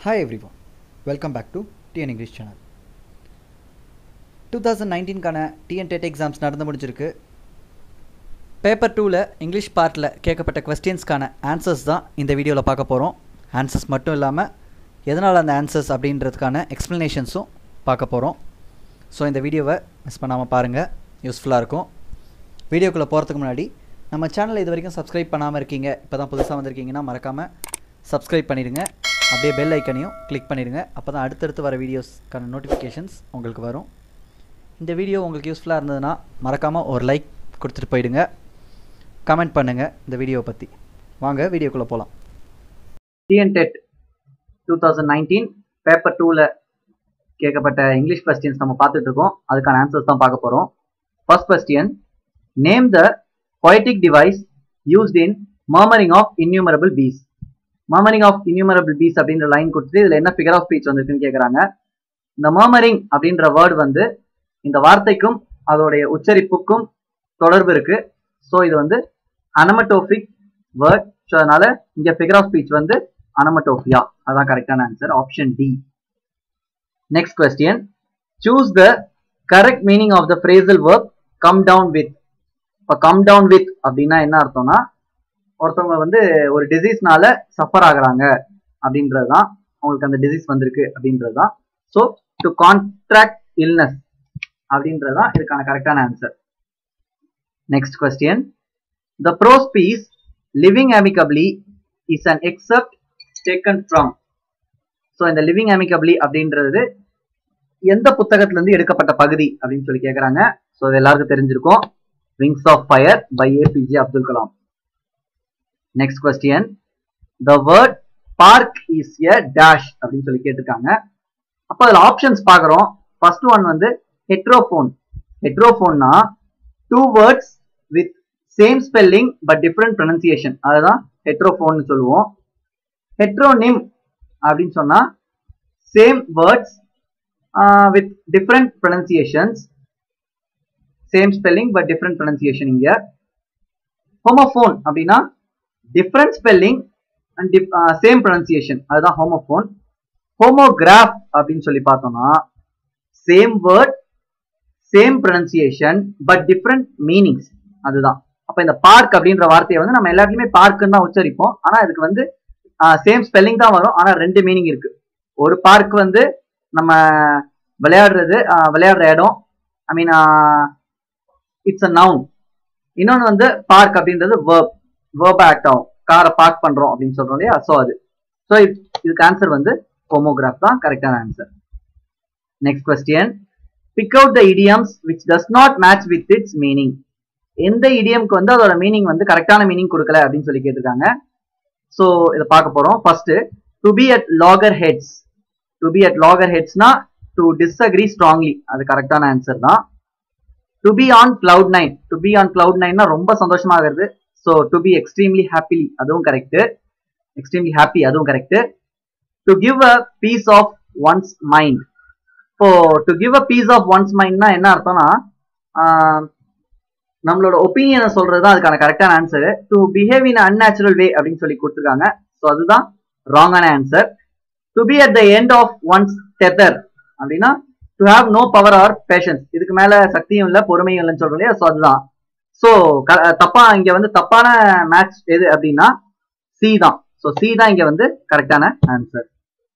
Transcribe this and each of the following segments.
Hi everyone, welcome back to TN English channel. 2019கான TN TET exams நடந்து முடிஞ்சிருக்கு paper டூவில் இங்கிலீஷ் பார்ட்டில் கேட்கப்பட்ட கொஸ்டின்ஸ்க்கான ஆன்சர்ஸ் தான் இந்த வீடியோவில் பார்க்க போகிறோம் ஆன்சர்ஸ் மட்டும் இல்லாமல் எதனால் அந்த ஆன்சர்ஸ் அப்படின்றதுக்கான எக்ஸ்ப்ளனேஷன்ஸும் பார்க்க போகிறோம் ஸோ இந்த வீடியோவை மிஸ் பண்ணாமல் பாருங்கள் யூஸ்ஃபுல்லாக இருக்கும் வீடியோக்குள்ளே போகிறதுக்கு முன்னாடி நம்ம சேனலை இது வரைக்கும் சப்ஸ்கிரைப் பண்ணாமல் இருக்கீங்க இப்போ தான் புதுசாக வந்திருக்கீங்கன்னா மறக்காமல் சப்ஸ்கிரைப் பண்ணிடுங்க அப்படியே பெல் ஐக்கனையும் கிளிக் பண்ணிடுங்க அப்போ தான் அடுத்தடுத்து வர வீடியோஸ்க்கான நோட்டிஃபிகேஷன்ஸ் உங்களுக்கு வரும் இந்த வீடியோ உங்களுக்கு யூஸ்ஃபுல்லாக இருந்ததுன்னா மறக்காமல் ஒரு லைக் கொடுத்துட்டு போயிடுங்க கமெண்ட் பண்ணுங்கள் இந்த வீடியோவை பற்றி வாங்க வீடியோக்குள்ளே போகலாம் TN TET two thousand nineteen paper டூவில் கேட்கப்பட்ட இங்கிலீஷ் கொஸ்டின்ஸ் நம்ம பார்த்துட்டு இருக்கோம் அதுக்கான ஆன்சர்ஸ் தான் பார்க்க போகிறோம் first question name the poetic device used in murmuring of innumerable bees murmuring of innumerable bees அப்படின்ற லைன் கொடுத்துட்டு இதில் என்ன ஃபிகர் ஆஃப் ஸ்பீச் வந்திருக்குன்னு கேட்குறாங்க இந்த மர்மரிங் அப்படின்ற வேர்டு வந்து இந்த வார்த்தைக்கும் அதோடைய உச்சரிப்புக்கும் தொடர்பு இருக்கு ஸோ இது வந்து அனமட்டோபிக் வேர்ட் ஸோ அதனால இங்க ஃபிகர் ஆஃப் ஸ்பீச் வந்து அனமட்டோபியா அதான் கரெக்டான answer option D next question choose the correct meaning of the phrasal work come down with இப்போ கம் டவுன் வித் அப்படின்னா என்ன அர்த்தம்னா ஒருத்தவங்க வந்து ஒரு டிசீஸ்னால சஃபர் ஆகுறாங்க அப்படின்றது தான் அவங்களுக்கு அந்த டிசீஸ் வந்திருக்கு அப்படின்றது தான் ஸோ டு கான்ட்ராக்ட் இல்னஸ் அப்படின்றது தான் இதுக்கான கரெக்டான answer next question the prose piece living amicably is an excerpt taken from so இந்த லிவிங் amicably அப்படின்றது எந்த புத்தகத்துல இருந்து எடுக்கப்பட்ட பகுதி அப்படின்னு சொல்லி கேட்குறாங்க ஸோ இது எல்லாருக்கும் தெரிஞ்சிருக்கும் Wings of Fire by APJ Abdul Kalam next question the word bark is a dash அப்படின்னு சொல்லி கேட்டிருக்காங்க அப்போ அதில் ஆப்ஷன்ஸ் பார்க்குறோம் ஃபர்ஸ்ட் ஒன் வந்து ஹெட்ரோஃபோன் ஹெட்ரோஃபோன்னா two words with same spelling but different pronunciation அதுதான் ஹெட்ரோஃபோன் சொல்லுவோம் ஹெட்ரோனிம் அப்படின்னு சொன்னா same words with different pronunciations same spelling but different pronunciation இங்க ஹோமோஃபோன் அப்படின்னா different spelling and same pronunciation அதுதான் ஹோமோஃபோன் ஹோமோகிராஃப் அப்படின்னு சொல்லி பார்த்தோம்னா same word same pronunciation but different meanings அதுதான் அப்ப இந்த பார்க் அப்படின்ற வார்த்தையை வந்து நம்ம எல்லாத்துலயுமே பார்க்குன்னு தான் உச்சரிப்போம் ஆனா இதுக்கு வந்து சேம் ஸ்பெல்லிங் தான் வரும் ஆனா ரெண்டு மீனிங் இருக்கு ஒரு பார்க் வந்து நம்ம விளையாடுறது விளையாடுற இடம் ஐ மீன் இட்ஸ் அ நவுன் இன்னொன்று வந்து பார்க் அப்படின்றது வேர்ப் வேர்ப் ஆக்ட் ஆகும் காரை பார்க் பண்றோம் அப்படின்னு சொல்றோம் இல்லையா ஸோ அது ஸோ இதுக்கு ஆன்சர் வந்து ஹோமோகிராஃப் தான் கரெக்டான answer next question pick out the idioms which does not match with its meaning எந்த இடியம்க்கு வந்து அதோட மீனிங் வந்து கரெக்டான மீனிங் கொடுக்கல அப்படின்னு சொல்லி கேட்டிருக்காங்க ஸோ இதை பார்க்க போறோம் first to be at loggerheads to be at லாகர் ஹெட்ஸ்னா டு டிஸ்அக்ரி ஸ்ட்ராங்லி அது கரெக்டான ஆன்சர் தான் to be on cloud nine to be on cloud நைன்னா ரொம்ப சந்தோஷமாகிறது so to be extremely happily அதுவும் கரெக்ட் எக்ஸ்ட்ரீம்லி ஹாப்பி அதுவும் correct to give a piece of one's mind இப்போ to give a piece of one's மைண்ட்னா என்ன அர்த்தம்னா நம்மளோட ஒப்பீனியனை சொல்றது தான் அதுக்கான கரெக்டான answer to behave in unnatural way அப்படின்னு சொல்லி கொடுத்துருக்காங்க ஸோ அதுதான் ராங்கான answer to be at the end of one's tether அப்படின்னா to have no power or patience இதுக்கு மேல சக்தியும் இல்லை பொறுமையும் இல்லைன்னு சொல்றோம் இல்லையா ஸோ அதுதான் ஸோ தப்பா இங்க வந்து தப்பான மேட்ச் எது அப்படின்னா சி தான் ஸோ சி தான் இங்க வந்து கரெக்டான answer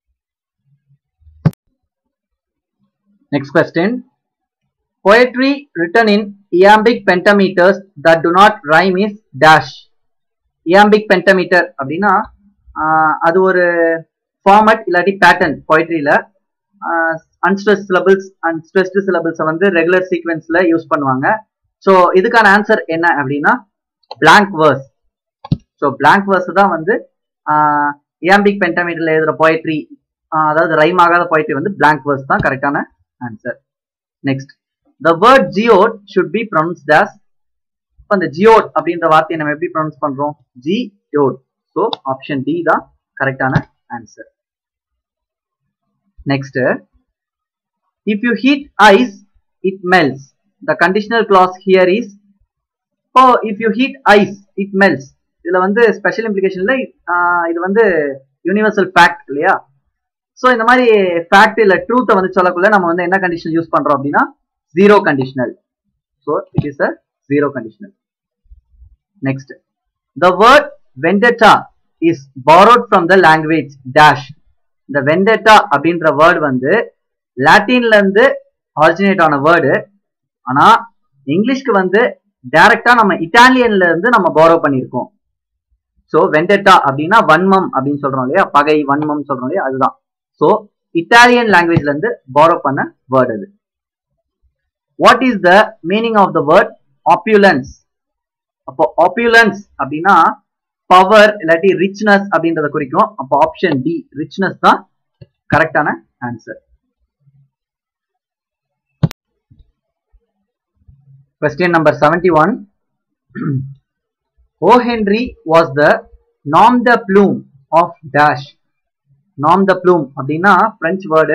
next question poetry written in iambic pentameters that do not rhyme is dash iambic pentameter அப்படின்னா அது ஒரு ஃபார்மட் இல்லாட்டி பேட்டர்ன் பொயட்ரியில அன்ஸ்ட்ரெஸ் சிலபிள்ஸ் அன்ஸ்ட்ரெஸ்டு சிலபிள்ஸை வந்து ரெகுலர் சீக்வன்ஸ்ல யூஸ் பண்ணுவாங்க ஸோ இதுக்கான ஆன்சர் என்ன அப்படின்னா blank verse so blank verse தான் வந்து இயாம்பிக் பென்டாமீட்டர்ல எழுதுற பொயட்ரி அதாவது ரைம் ஆகாத பொயட்ரி வந்து பிளாங்க் வேர்ஸ் தான் கரெக்டான answer next the word geode should be pronounced as இப்போ அந்த ஜியோட் அப்படின்ற வார்த்தையை நம்ம எப்படி ப்ரொனவுன்ஸ் பண்றோம் geode so option D தான் கரெக்டான answer next if you heat ice it melts the conditional clause here is இப்போ if you heat ice it melts இதுல வந்து ஸ்பெஷல் இம்ப்ளிகேஷன்ல இது வந்து யூனிவர்சல் ஃபேக்ட் இல்லையா ஸோ இந்த மாதிரி ஃபேக்ட் இல்ல ட்ரூத்தை வந்து சொல்லக்குள்ள நம்ம வந்து என்ன கண்டிஷன் யூஸ் பண்றோம் அப்படின்னா zero conditional so it is a zero conditional next the word vendetta is borrowed from the language dash இந்த வெண்டட்டா அப்படின்ற வேர்டு வந்து லாட்டின்ல இருந்து ஆரிஜினேட் ஆன வேர்டு ஆனா இங்கிலீஷ்க்கு வந்து டைரக்டா நம்ம இட்டாலியன்ல இருந்து நம்ம borrow பண்ணியிருக்கோம் ஸோ வெண்டட்டா அப்படின்னா வன்மம் அப்படின்னு சொல்றோம் இல்லையா பகை வன்மம் சொல்றோம் இல்லையா அதுதான் ஸோ இட்டாலியன் லாங்குவேஜ்ல இருந்து borrow பண்ண வேர்டு அது what is the meaning of the word affluence அப்போ ஆப்யூலன்ஸ் அப்படின்னா பவர் இல்லாட்டி ரிச்னஸ் அப்படின்றத குறிக்கும் அப்போ ஆப்ஷன் டி ரிச்னஸ் தான் கரெக்டான answer Question number 71. O. Henry was the nom de plume of dash. nom de plume அப்படின்னா பிரெஞ்சு வேர்டு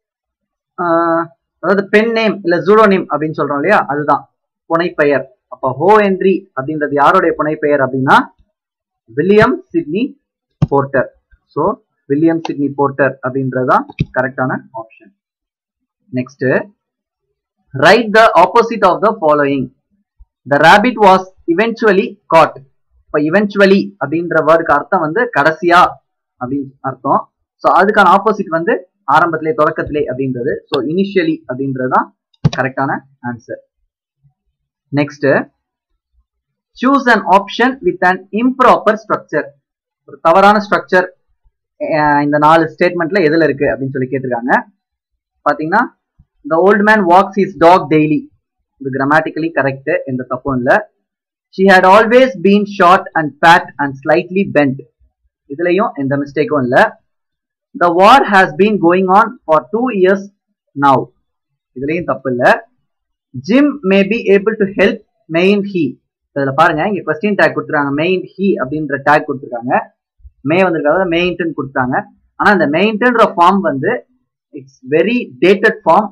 அதாவது பென் நேம் இல்ல ஜூடோ நேம் அப்படின்னு சொல்றோம் இல்லையா அதுதான் புனைப்பெயர் அப்ப ஹோ ஹென்ரி அப்படின்றது யாருடைய புனைப்பெயர் அப்படின்னா William Sydney Porter so William Sydney Porter அப்படின்றதுதான் கரெக்டான option next write the opposite of the following the rabbit was eventually caught இப்ப eventually அப்படின்ற வேர்டுக்கு அர்த்தம் வந்து கடைசியா அப்படின்னு அர்த்தம் ஸோ அதுக்கான ஆப்போசிட் வந்து ஆரம்பத்திலே தொடக்கத்திலே அப்படின்றது ஸோ இனிஷியலி அப்படின்றது தான் கரெக்டான answer next choose an option with an improper structure ஒரு தவறான ஸ்ட்ரக்சர் இந்த நாலு ஸ்டேட்மெண்ட்ல எதுல இருக்கு அப்படின்னு சொல்லி கேட்டிருக்காங்க பாத்தீங்கன்னா the old man walks his dog daily இது grammatically correct எந்த தப்பும் இல்ல she had always been short and fat and slightly bent இதுலயும் எந்த மிஸ்டேக்கும் இல்ல the war has been going on for two years now இதுலயும் தப்பு இல்ல jim may be able to help mayn't he இதுல பாருங்க இங்க கொஸ்டின் டேக் கொடுத்துருக்காங்க மெயின் ஹி அப்படின்ற டேக் கொடுத்துருக்காங்க மே வந்திருக்காங்க மெயின்டன் கொடுத்தாங்க ஆனா இந்த மெயின்டன்ற ஃபார்ம் வந்து it's very dated form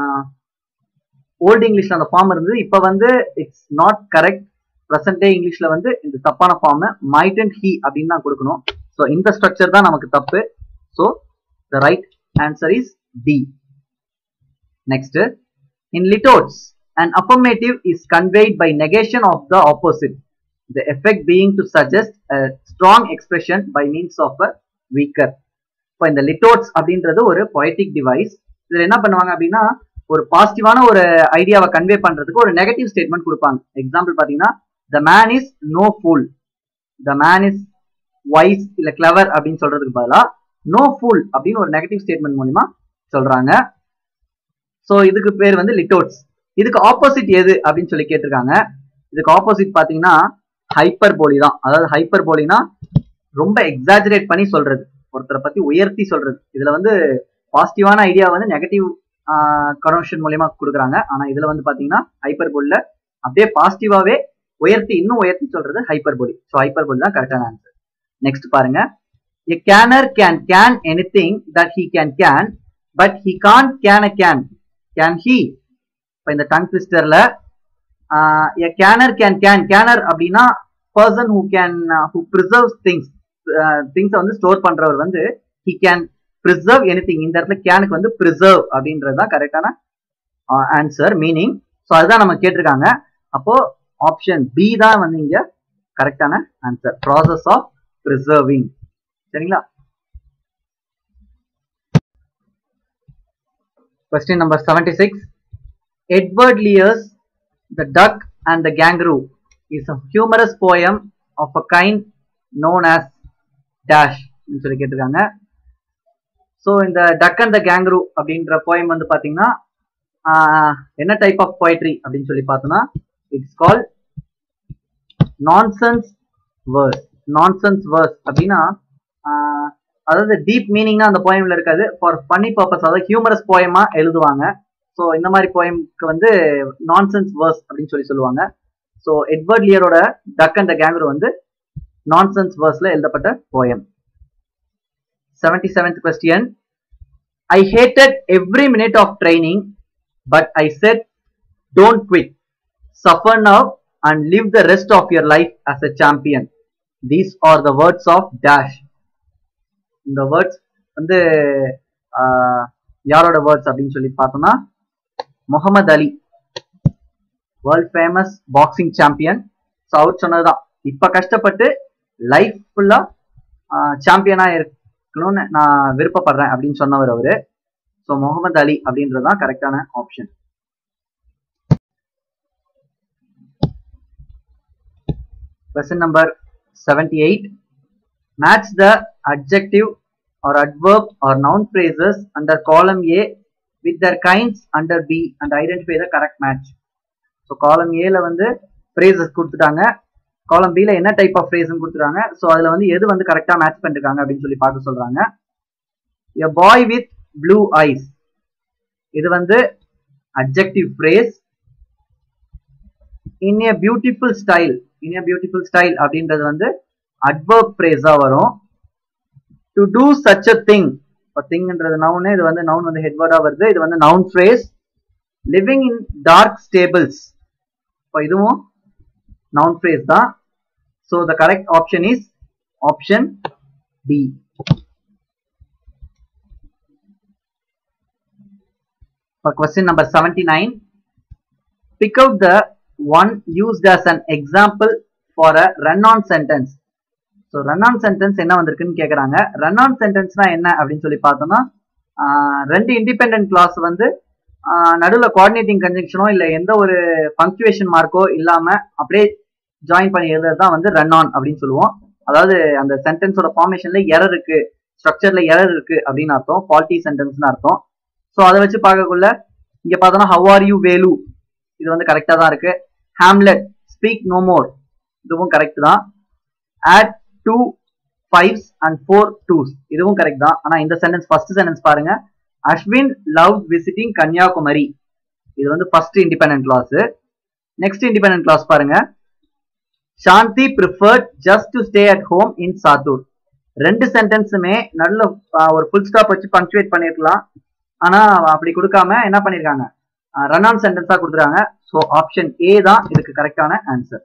old இங்கிலீஷ்ல அந்த ஃபார்ம் இருந்தது இப்போ வந்து it's not correct present day இங்கிலீஷ்ல வந்து இந்த தப்பான ஃபார்ம் மைட் அண்ட் ஹி அப்படின்னு தான் கொடுக்கணும் ஸோ இந்த ஸ்ட்ரக்சர் தான் நமக்கு தப்பு so the right answer is D next in litotes an affirmative is conveyed by negation of the opposite the effect being to suggest a strong expression by means of a weaker இப்போ இந்த லிட்டோட்ஸ் அப்படின்றது ஒரு poetic device இதுல என்ன பண்ணுவாங்க அப்படின்னா ஒரு பாசிட்டிவான ஒரு ஐடியாவை கன்வே பண்றதுக்கு ஒரு நெகட்டிவ் ஸ்டேட்மெண்ட் கொடுப்பாங்க எக்ஸாம்பிள் பாத்தீங்கன்னா the man is no fool the man is wise இல்ல கிளவர் அப்படின்னு சொல்றதுக்கு பதிலா நோ ஃபுல் அப்படின்னு ஒரு நெகட்டிவ் ஸ்டேட்மெண்ட் மூலியமா சொல்றாங்க ஸோ இதுக்கு பேர் வந்து லிட்டோட்ஸ் இதுக்கு ஆப்போசிட் எது அப்படின்னு சொல்லி கேட்டிருக்காங்க இதுக்கு ஆப்போசிட் பாத்தீங்கன்னா ஹைப்பர் போலி தான் அதாவது ஹைப்பர் போலினா ரொம்ப எக்ஸாஜரேட் பண்ணி சொல்றது ஒருத்தரை பத்தி உயர்த்தி சொல்றது இதுல வந்து பாசிட்டிவான ஐடியா வந்து நெகட்டிவ் கனெக்ஷன் மூலியமா கொடுக்குறாங்க ஆனா இதுல வந்து பாத்தீங்கன்னா ஹைப்பர் போலில அப்படியே பாசிட்டிவாவே உயர்த்தி இன்னும் உயர்த்தி சொல்றது ஹைப்பர் போலி ஸோ ஹைப்பர் போலி தான் கரெக்டான ஆன்சர் நெக்ஸ்ட் பாருங்க a canner can can anything that he can can but he can't can a can can he இப்போ இந்த டங் ட்விஸ்டர்ல a canner can can canner அப்படின்னா person who can who preserve things திங்ஸை வந்து store பண்றவர் வந்து he can preserve anything இந்த இடத்துல கேனுக்கு வந்து ப்ரிசர்வ் அப்படின்றது தான் கரெக்டான ஆன்சர் மீனிங் ஸோ அதுதான் நம்ம கேட்டிருக்காங்க அப்போ ஆப்ஷன் பி தான் வந்து இங்க கரெக்டான ஆன்சர் ப்ராசஸ் ஆஃப் ப்ரிசர்விங் சரிங்களா question number seventy six Edward Lear's The Duck and the Kangaroo is a humorous poem of a kind known as Dash சொல்லி கேட்டிருக்காங்க ஸோ இந்த டக் அண்ட் த கேங்க்ரூ அப்படின்ற poem வந்து பார்த்தீங்கன்னா என்ன type of poetry அப்படின்னு சொல்லி பார்த்தோம்னா it's call nonsense verse nonsense verse அப்படின்னா அதாவது டீப் மீனிங்னா அந்த போயம்ல இருக்காது ஃபார் ஃபன்னி பர்பஸ் அதாவது ஹியூமரஸ் போயமா எழுதுவாங்க ஸோ இந்த மாதிரி போயம்க்கு வந்து நான்சென்ஸ் வேர்ஸ் அப்படின்னு சொல்லி சொல்லுவாங்க ஸோ எட்வர்ட் லியரோட டக் அண்ட் த கேங்கர் வந்து நான்சென்ஸ் வேர்ஸ்ல எழுதப்பட்ட poem seventy seventh question I hated every minute of training but I said don't quit suffer now and live the rest of your life as a champion these are the words of dash இந்த words வந்து யாரோட words அப்படின்னு சொல்லி பார்த்தோம்னா Muhammad Ali world famous boxing champion so அவர் சொன்னதுதான் இப்ப கஷ்டப்பட்டு லைஃப் ஃபுல்லா சாம்பியனா இருக்கணும்னு நான் விருப்பப்படுறேன் அப்படின்னு சொன்னவர் அவரு ஸோ முகமது அலி அப்படின்றது தான் கரெக்டான option Question number 78. Match the adjective or adverb or noun phrases under column A with their kinds under B and identify the correct match. So column ஏல வந்து phrases கொடுத்துட்டாங்க காலம் பில என்ன டைப் ஆஃப் ஃப்ரேஸ்னு கொடுத்துருக்காங்க ஸோ அதுல வந்து எது வந்து கரெக்டா மேட்ச் பண்ணிருக்காங்க அப்படின்னு சொல்லி பார்க்க சொல்றாங்க a boy with blue eyes இது வந்து adjective phrase in a beautiful style in a beautiful style அப்படின்றது வந்து அட்வர்ப் ஃப்ரேஸா வரும் to do such a thing இப்போ திங்ன்றது நவுனு இது வந்து நவுன் வந்து ஹெட்வேர்டா வருது இது வந்து noun phrase living in dark stables இப்போ இதுவும் நவுன் ஃப்ரேஸ் தான் so the correct option is option D For question number 79, pick out the one used as an example for a run-on sentence. So run on sentence என்ன வந்திருக்குன்னு கேட்குறாங்க run on சென்டென்ஸ்னா என்ன அப்படின்னு சொல்லி பார்த்தோம்னா ஆஹ் ரெண்டு இண்டிபெண்ட் கிளாஸ் வந்து நடுவில் கோஆர்டினேட்டிங் கன்ஜெக்ஷனோ இல்லை எந்த ஒரு பங்க்சுவேஷன் மார்க்கோ இல்லாம அப்படியே ஜாயின் பண்ணி எழுதுறது தான் வந்து ரன் ஆன் அப்படின்னு சொல்லுவோம் அதாவது அந்த சென்டென்ஸோட ஃபார்மேஷன்ல எரர் இருக்கு ஸ்ட்ரக்சர்ல எரர் இருக்கு அப்படின்னு அர்த்தம் ஃபால்ட்டி சென்டென்ஸ்னு அர்த்தம் ஸோ அதை வச்சு பார்க்கக்குள்ள இங்க பார்த்தோம்னா ஹவ் ஆர் யூ வேலு இது வந்து கரெக்டா தான் இருக்கு ஹாம்லெட் ஸ்பீக் நோ மோர் இதுவும் கரெக்ட் தான் add two fives and four twos இதுவும் கரெக்ட் தான் ஆனா இந்த சென்டென்ஸ் ஃபர்ஸ்ட் சென்டென்ஸ் பாருங்க அஸ்வின் லவ் விசிட்டிங் கன்னியாகுமரி இது வந்து first independent clause next independent clause பாருங்க Shanthi preferred just to stay at home in Sattur ரெண்டு சென்டென்ஸுமே நல்ல ஒரு ஃபுல் ஸ்டாப் வச்சு பங்க்சுவேட் பண்ணிருக்கலாம் ஆனா அப்படி கொடுக்காம என்ன பண்ணிருக்காங்க ரன் ஆன் சென்டென்ஸா கொடுத்துருக்காங்க ஸோ ஆப்ஷன் ஏ தான் இதுக்கு கரெக்டான answer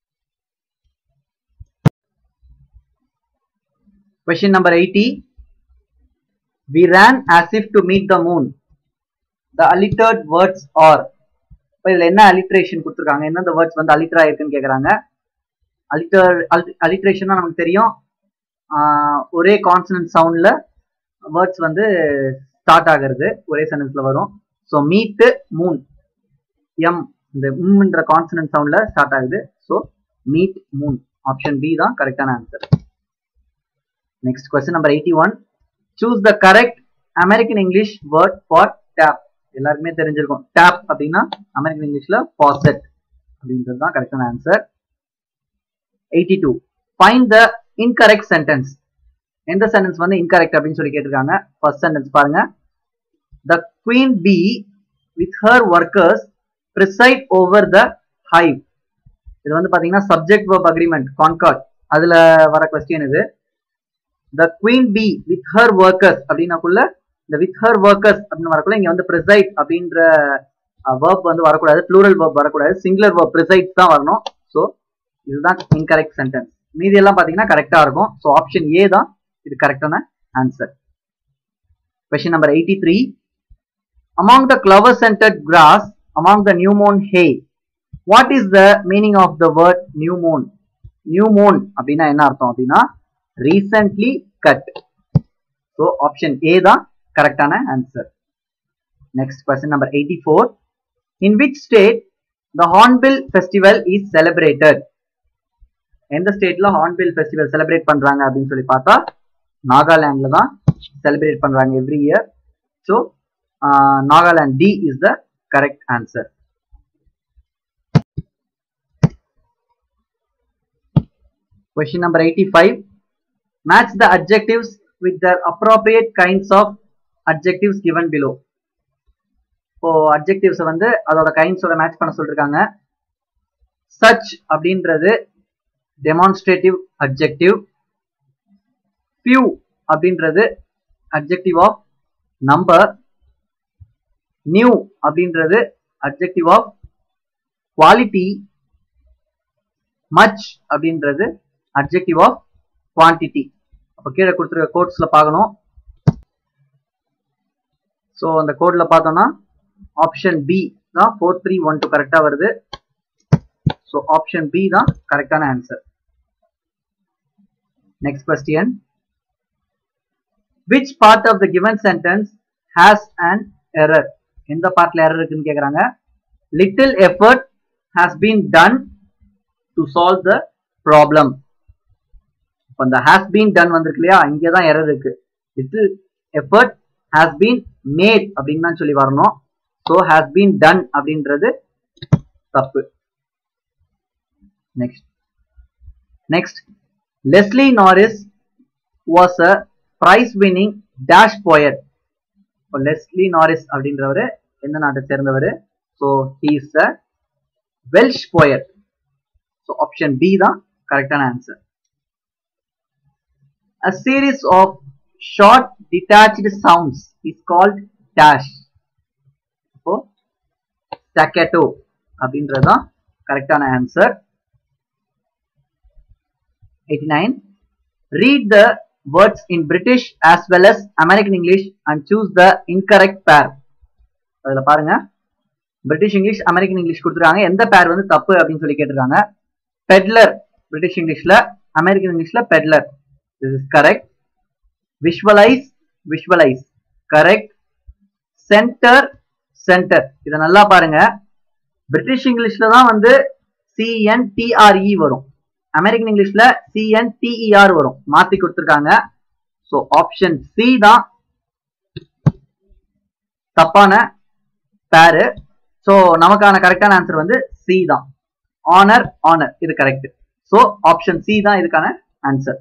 question number eighty we ran as if to meet the moon the allitered words are இப்போ இதுல என்ன அலிட்ரேஷன் கொடுத்துருக்காங்க எந்தெந்த வேர்ட்ஸ் வந்து அலிட்டரா இருக்குன்னு கேக்குறாங்க அலிட்டர் அலிட்ரேஷன் நமக்கு தெரியும் ஒரே கான்சனன்ட் சவுண்ட்ல வேர்ட்ஸ் வந்து ஸ்டார்ட் ஆகிறது ஒரே சென்டென்ஸ்ல வரும் ஸோ மீட்டு மூன் எம் இந்த உம்ன்ற கான்சனன்ட் சவுண்ட்ல ஸ்டார்ட் ஆகுது so meet moon option B தான் கரெக்டான answer next question number eighty one choose the correct American English word for tap எல்லாருக்குமே தெரிஞ்சிருக்கும் டேப் அப்படின்னா அமெரிக்கன் இங்கிலீஷ்ல பாசெட் அப்படின்றது தான் கரெக்டான answer eighty two find the incorrect sentence எந்த சென்டென்ஸ் வந்து இன்கரெக்ட் அப்படின்னு சொல்லி கேட்டிருக்காங்க ஃபர்ஸ்ட் சென்டென்ஸ் பாருங்க the queen bee with her workers preside over the hive இது வந்து பாத்தீங்கன்னா சப்ஜெக்ட் verb அக்ரிமெண்ட் கான்கார்ட் அதுல வர கொஸ்டின் இது the queen bee with her workers அப்படின்னாக்குள்ள இந்த வித் ஹர் ஒர்க்கர்ஸ் அப்படின்னு வரக்குள்ள இங்க வந்து ப்ரிசைட் அப்படின்ற வேர்ப் வந்து வரக்கூடாது ப்ளூரல் வேர்ப் வரக்கூடாது சிங்குலர் வேர்ப் ப்ரிசைட் தான் வரணும் ஸோ இதுதான் இன்கரெக்ட் சென்டென்ஸ் மீதி எல்லாம் பாத்தீங்கன்னா கரெக்டா இருக்கும் ஸோ ஆப்ஷன் ஏ தான் இது கரெக்டான answer question number eighty three among the clover centred grass among the new mown hay what is the meaning of the word new mown new mown அப்படின்னா என்ன அர்த்தம் அப்படின்னா recently cut so option A தான் கரெக்டான answer next question number eighty four in which state the hornbill festival is celebrated எந்த ஸ்டேட்ல hornbill festival celebrate பண்றாங்க அப்படின்னு சொல்லி பார்த்தா நாகாலாண்ட்ல தான் செலிப்ரேட் பண்றாங்க every year so Nagaland D is the correct answer Question number 85. Match the adjectives with their appropriate kinds of adjectives given below. இப்போ adjectives வந்து அதோட கைண்ட்ஸோட மேட்ச் பண்ண சொல்லிருக்காங்க சச் அப்படின்றது டெமான்ஸ்ட்ரேட்டிவ் அப்ஜெக்டிவ் ஃபியூ அப்படின்றது அப்ஜெக்டிவ் ஆஃப் நம்பர் நியூ அப்படின்றது adjective of quality much அப்படின்றது அப்ஜெக்டிவ் ஆஃப் குவான்டிட்டி அப்போ கீழே கொடுத்துருக்க கோட்ஸ்ல பார்க்கணும் ஸோ அந்த கோடில் பார்த்தோம்னா ஆப்ஷன் பி தான் ஃபோர் த்ரீ ஒன் டூ கரெக்டாக வருது ஸோ ஆப்ஷன் பி தான் கரெக்டான answer next question which part of the given sentence has an error எந்த பார்ட்ல எரர் இருக்குன்னு கேக்குறாங்க little effort has been done to solve the problem இப்போ இந்த ஹாஸ் பீன் டன் வந்திருக்கு இல்லையா இங்கே தான் எரர் இருக்கு little effort has been made அப்படின்னு தான் சொல்லி வரணும் ஸோ ஹாஸ் பீன் டன் அப்படின்றது தப்பு next next Leslie Norris was a prize winning dash poet இப்போ லெஸ்லி நாரிஸ் அப்படின்றவர் எந்த நாட்டை சேர்ந்தவர் so he's a Welsh poet so option B தான் கரெக்டான answer A series of short detached sounds is called dash. இப்போ staccato அப்படின்றது தான் கரெக்டான answer 89 read the words in British as well as American English and choose the incorrect pair அதுல பாருங்க British English American English கொடுத்துருக்காங்க எந்த பேர் வந்து தப்பு அப்படின்னு சொல்லி கேட்டிருக்காங்க பெட்லர் பிரிட்டிஷ் இங்கிலீஷ்ல அமெரிக்கன் இங்கிலீஷ்ல peddler this is correct visualise visualise correct centre centre இதை நல்லா பாருங்க பிரிட்டிஷ் இங்கிலீஷ்ல தான் வந்து சிஎன்டிஆர்இ வரும் அமெரிக்கன் இங்கிலீஷ்ல சிஎன்டிஇஆர் வரும் மாத்தி கொடுத்துருக்காங்க ஸோ ஆப்ஷன் சி தான் தப்பான பேரு ஸோ நமக்கான கரெக்டான ஆன்சர் வந்து சி தான் ஆனர் ஆனர் இது கரெக்ட் ஸோ ஆப்ஷன் சி தான் இதுக்கான answer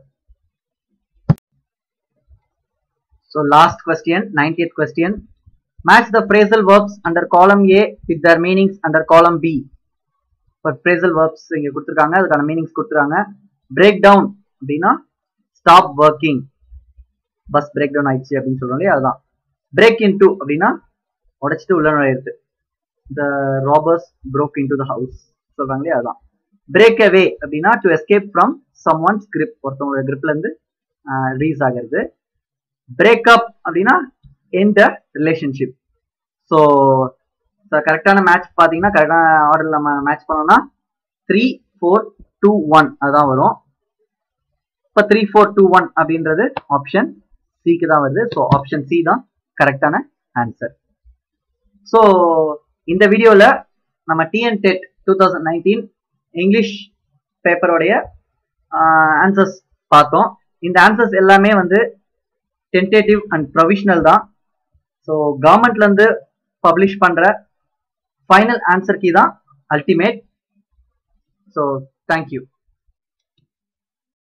So last question, 90th question. Match the phrasal verbs under column A with their meanings under column B. இப்போ phrasal verbs இங்க கொடுத்துருக்காங்க அதுக்கான மீனிங்ஸ் கொடுத்துருக்காங்க பிரேக் டவுன் அப்படின்னா stop working bus break down ஆயிடுச்சு அப்படின்னு சொல்றோம் இல்லையா அதுதான் பிரேக் இன் டூ அப்படின்னா உடைச்சிட்டு உள்ள நுழையிறது the robbers broke into the house சொல்றாங்க இல்லையா அதுதான் பிரேக் அவே அப்படின்னா to escape from someone's grip ஒருத்தவங்களோட கிரிப்ல இருந்து ரிலீஸ் ஆகிறது பிரேக்கப் அப்படின்னா எந்த ரிலேஷன்ஷிப் ஸோ கரெக்டான மேட்ச் பார்த்தீங்கன்னா கரெக்டான ஆர்டர் நம்ம மேட்ச் பண்ணோம்னா த்ரீ ஃபோர் டூ ஒன் அதுதான் வரும் இப்போ த்ரீ ஃபோர் டூ ஒன் அப்படின்றது ஆப்ஷன் சிக்கு தான் வருது ஸோ ஆப்ஷன் சி தான் கரெக்டான ஆன்சர் ஸோ இந்த வீடியோவில் நம்ம TN TET two thousand nineteen English பேப்பரோடைய ஆன்சர்ஸ் பார்த்தோம் இந்த ஆன்சர்ஸ் எல்லாமே வந்து டென்டேட்டிவ் அண்ட் ப்ரொவிஷனல் தான் ஸோ கவர்மெண்ட்லேருந்து பப்ளிஷ் பண்ணுற ஃபைனல் ஆன்சர் கீ தான் அல்டிமேட் ஸோ தேங்க்யூ